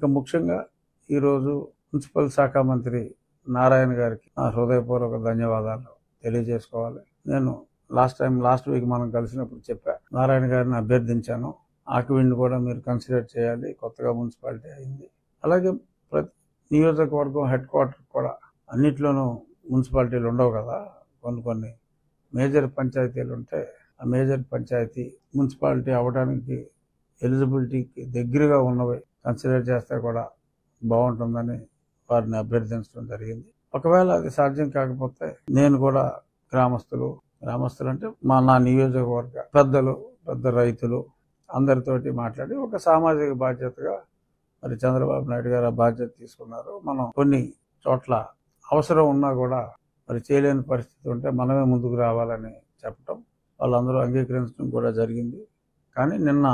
ఇక ముఖ్యంగా ఈరోజు మున్సిపల్ శాఖ మంత్రి నారాయణ గారికి నా హృదయపూర్వక ధన్యవాదాలు తెలియజేసుకోవాలి నేను లాస్ట్ టైం లాస్ట్ వీక్ మనం కలిసినప్పుడు చెప్పా నారాయణ గారిని అభ్యర్థించాను ఆకివీడిని కూడా మీరు కన్సిడర్ చేయాలి కొత్తగా మున్సిపాలిటీ అయింది అలాగే ప్రతి నియోజకవర్గం హెడ్ క్వార్టర్ కూడా అన్నిట్లోనూ మున్సిపాలిటీలు ఉండవు కదా కొన్ని కొన్ని మేజర్ పంచాయతీలు ఉంటే ఆ మేజర్ పంచాయతీ మున్సిపాలిటీ అవ్వడానికి ఎలిజిబిలిటీకి దగ్గరగా ఉన్నవి కన్సిడర్ చేస్తే కూడా బాగుంటుందని వారిని అభ్యర్థించడం జరిగింది ఒకవేళ అది సాధ్యం కాకపోతే నేను కూడా గ్రామస్తులు గ్రామస్తులు అంటే మా నా నియోజకవర్గ పెద్దలు పెద్ద రైతులు అందరితోటి మాట్లాడి ఒక సామాజిక బాధ్యతగా మరి చంద్రబాబు నాయుడు గారు ఆ బాధ్యత తీసుకున్నారు మనం కొన్ని చోట్ల అవసరం ఉన్నా కూడా మరి చేయలేని పరిస్థితి ఉంటే మనమే ముందుకు రావాలని చెప్పటం వాళ్ళందరూ అంగీకరించడం కూడా జరిగింది కానీ నిన్న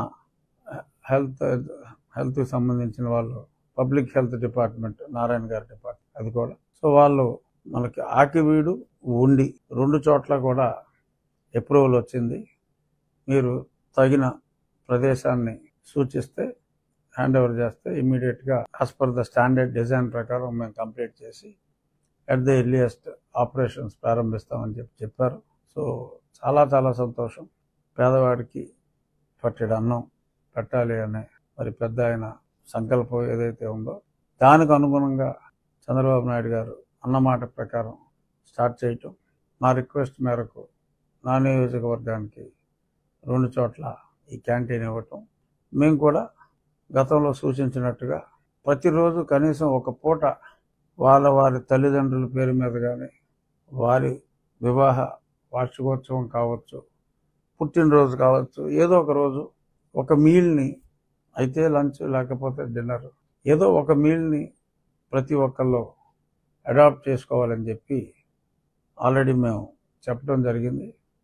హెల్త్ హెల్త్కి సంబంధించిన వాళ్ళు పబ్లిక్ హెల్త్ డిపార్ట్మెంట్ నారాయణ గారి డిపార్ట్మెంట్ అది కూడా సో వాళ్ళు మనకి ఆకివీడు ఉండి రెండు చోట్ల కూడా అప్రూవల్ వచ్చింది మీరు తగిన ప్రదేశాన్ని సూచిస్తే హ్యాండ్ ఓవర్ చేస్తే ఇమ్మీడియట్గా as per the standard design ప్రకారం మేము కంప్లీట్ చేసి అట్ ద ఎర్లియస్ట్ ఆపరేషన్స్ ప్రారంభిస్తామని చెప్పి చెప్పారు సో చాలా చాలా సంతోషం పేదవాడికి పట్టెడు అన్నం పెట్టాలి అనే మరి పెద్ద ఆయన సంకల్పం ఏదైతే ఉందో దానికి అనుగుణంగా చంద్రబాబు నాయుడు గారు అన్నమాట ప్రకారం స్టార్ట్ చేయటం మా రిక్వెస్ట్ మేరకు నా నియోజకవర్గానికి రెండు చోట్ల ఈ క్యాంటీన్ ఇవ్వటం మేము కూడా గతంలో సూచించినట్టుగా ప్రతిరోజు కనీసం ఒక పూట వాళ్ళ వారి తల్లిదండ్రుల పేరు మీద కానీ వారి వివాహ వార్షికోత్సవం కావచ్చు పుట్టినరోజు కావచ్చు ఏదో ఒక రోజు ఒక మీల్ని అయితే లంచ్ లేకపోతే డిన్నర్ ఏదో ఒక మీల్ని ప్రతి ఒక్కళ్ళు అడాప్ట్ చేసుకోవాలని చెప్పి ఆల్రెడీ మేము చెప్పడం జరిగింది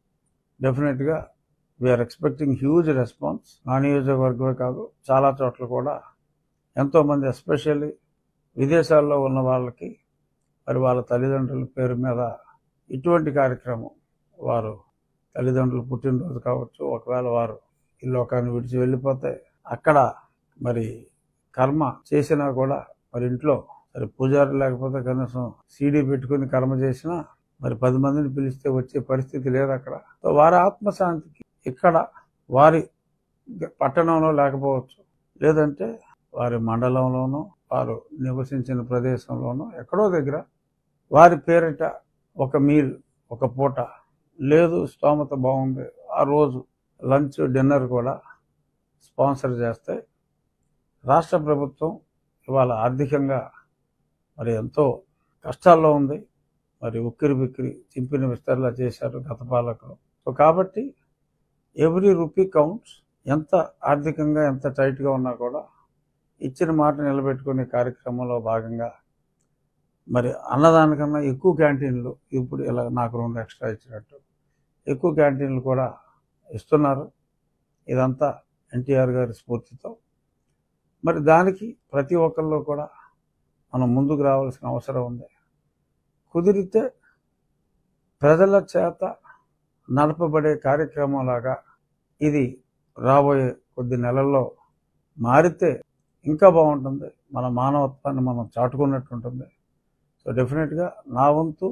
డెఫినెట్గా వీఆర్ ఎక్స్పెక్టింగ్ హ్యూజ్ రెస్పాన్స్ నా నియోజకవర్గమే కాదు చాలా చోట్ల కూడా ఎంతోమంది ఎస్పెషల్లీ విదేశాల్లో ఉన్న వాళ్ళకి మరి వాళ్ళ తల్లిదండ్రుల పేరు మీద ఇటువంటి కార్యక్రమం వారు తల్లిదండ్రులు పుట్టినరోజు కావచ్చు ఒకవేళ వారు ఈ లోకాన్ని విడిచి వెళ్ళిపోతే అక్కడ మరి కర్మ చేసినా కూడా మరి ఇంట్లో మరి పూజారి లేకపోతే కనీసం సీడీ పెట్టుకుని కర్మ చేసినా మరి పది మందిని పిలిస్తే వచ్చే పరిస్థితి లేదు అక్కడ సో వారి ఆత్మశాంతికి ఇక్కడ వారి పట్టణంలో లేకపోవచ్చు లేదంటే వారి మండలంలోనూ వారు నివసించిన ప్రదేశంలోనూ ఎక్కడో దగ్గర వారి పేరిట ఒక మీల్ ఒక పూట లేదు స్తోమత బాగుంది ఆ రోజు లంచ్ డిన్నర్ కూడా స్పాన్సర్ చేస్తే రాష్ట్ర ప్రభుత్వం ఇవాళ ఆర్థికంగా మరి ఎంతో కష్టాల్లో ఉంది మరి ఉక్కిరి బిక్కిరి చింపిన విస్తరణ చేశారు గత పాలకులు సో కాబట్టి ఎవ్రీ రూపీ కౌంట్స్ ఎంత ఆర్థికంగా ఎంత టైట్గా ఉన్నా కూడా ఇచ్చిన మాట నిలబెట్టుకునే కార్యక్రమంలో భాగంగా మరి అన్నదానికన్నా ఎక్కువ క్యాంటీన్లు ఇప్పుడు ఇలా నాకు రెండు ఎక్స్ట్రా ఇచ్చినట్టు ఎక్కువ క్యాంటీన్లు కూడా ఇస్తున్నారు ఇదంతా ఎన్టీఆర్ గారి స్ఫూర్తితో మరి దానికి ప్రతి ఒక్కళ్ళు కూడా మనం ముందుకు రావాల్సిన అవసరం ఉంది కుదిరితే ప్రజల చేత నడపబడే కార్యక్రమం లాగా ఇది రాబోయే కొద్ది నెలల్లో మారితే ఇంకా బాగుంటుంది మన మానవత్వాన్ని మనం చాటుకున్నట్టు ఉంటుంది సో డెఫినెట్గా నా వంతు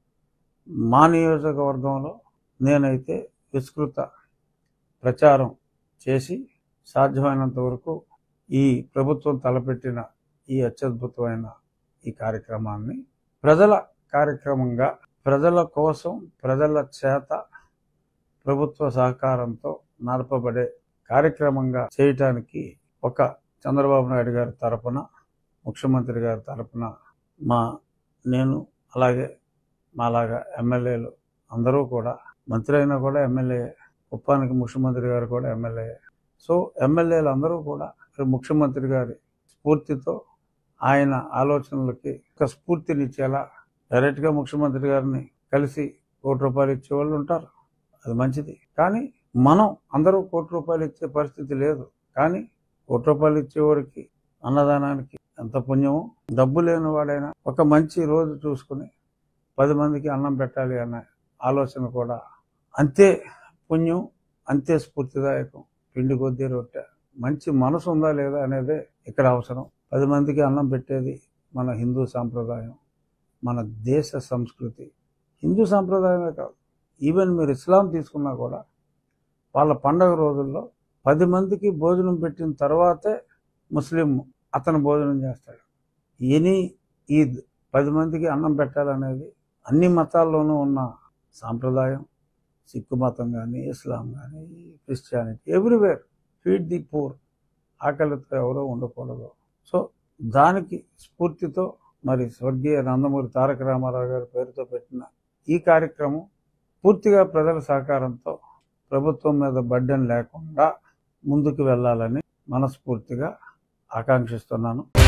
మా నియోజకవర్గంలో నేనైతే విస్తృత ప్రచారం చేసి సాధ్యమైనంత వరకు ఈ ప్రభుత్వం తలపెట్టిన ఈ అత్యద్భుతమైన ఈ కార్యక్రమాన్ని ప్రజల కార్యక్రమంగా ప్రజల కోసం ప్రజల చేత ప్రభుత్వ సహకారంతో నడపబడే కార్యక్రమంగా చేయటానికి ఒక చంద్రబాబు నాయుడు గారి తరపున ముఖ్యమంత్రి గారి తరపున మా నేను అలాగే మాలాగా ఎమ్మెల్యేలు అందరూ కూడా మంత్రి అయినా కూడా ఎమ్మెల్యే కుప్పానికి ముఖ్యమంత్రి గారు కూడా ఎమ్మెల్యే సో ఎమ్మెల్యేలు అందరూ కూడా ముఖ్యమంత్రి గారి స్ఫూర్తితో ఆయన ఆలోచనలకి ఒక స్ఫూర్తినిచ్చేలా డైరెక్ట్గా ముఖ్యమంత్రి గారిని కలిసి కోటి రూపాయలు ఇచ్చే వాళ్ళు ఉంటారు అది మంచిది కానీ మనం అందరూ కోటి రూపాయలు ఇచ్చే పరిస్థితి లేదు కానీ కోటి రూపాయలు ఇచ్చేవాడికి అన్నదానానికి ఎంత పుణ్యమో డబ్బు లేని వాడైనా ఒక మంచి రోజు చూసుకుని పది మందికి అన్నం పెట్టాలి అనే ఆలోచన కూడా అంతే పుణ్యం అంతే స్ఫూర్తిదాయకం పిండి కొద్దీ రొట్టె మంచి మనసు ఉందా లేదా అనేదే ఇక్కడ అవసరం పది మందికి అన్నం పెట్టేది మన హిందూ సాంప్రదాయం మన దేశ సంస్కృతి హిందూ సాంప్రదాయమే కాదు ఈవెన్ మీరు ఇస్లాం తీసుకున్నా కూడా వాళ్ళ పండగ రోజుల్లో పది మందికి భోజనం పెట్టిన తర్వాతే ముస్లిం అతను భోజనం చేస్తాడు ఎనీ ఈద్ పది మందికి అన్నం పెట్టాలనేది అన్ని మతాల్లోనూ ఉన్న సాంప్రదాయం సిక్కు మతం కానీ ఇస్లాం కానీ Christianity everywhere feed the poor ఆకలితో ఎవరో ఉండకూడదు సో దానికి స్ఫూర్తితో మరి స్వర్గీయ నందమూరి తారక రామారావు గారి పేరుతో పెట్టిన ఈ కార్యక్రమం పూర్తిగా ప్రజల సహకారంతో ప్రభుత్వం మీద బడ్డెన్ లేకుండా ముందుకు వెళ్ళాలని మనస్ఫూర్తిగా ఆకాంక్షిస్తున్నాను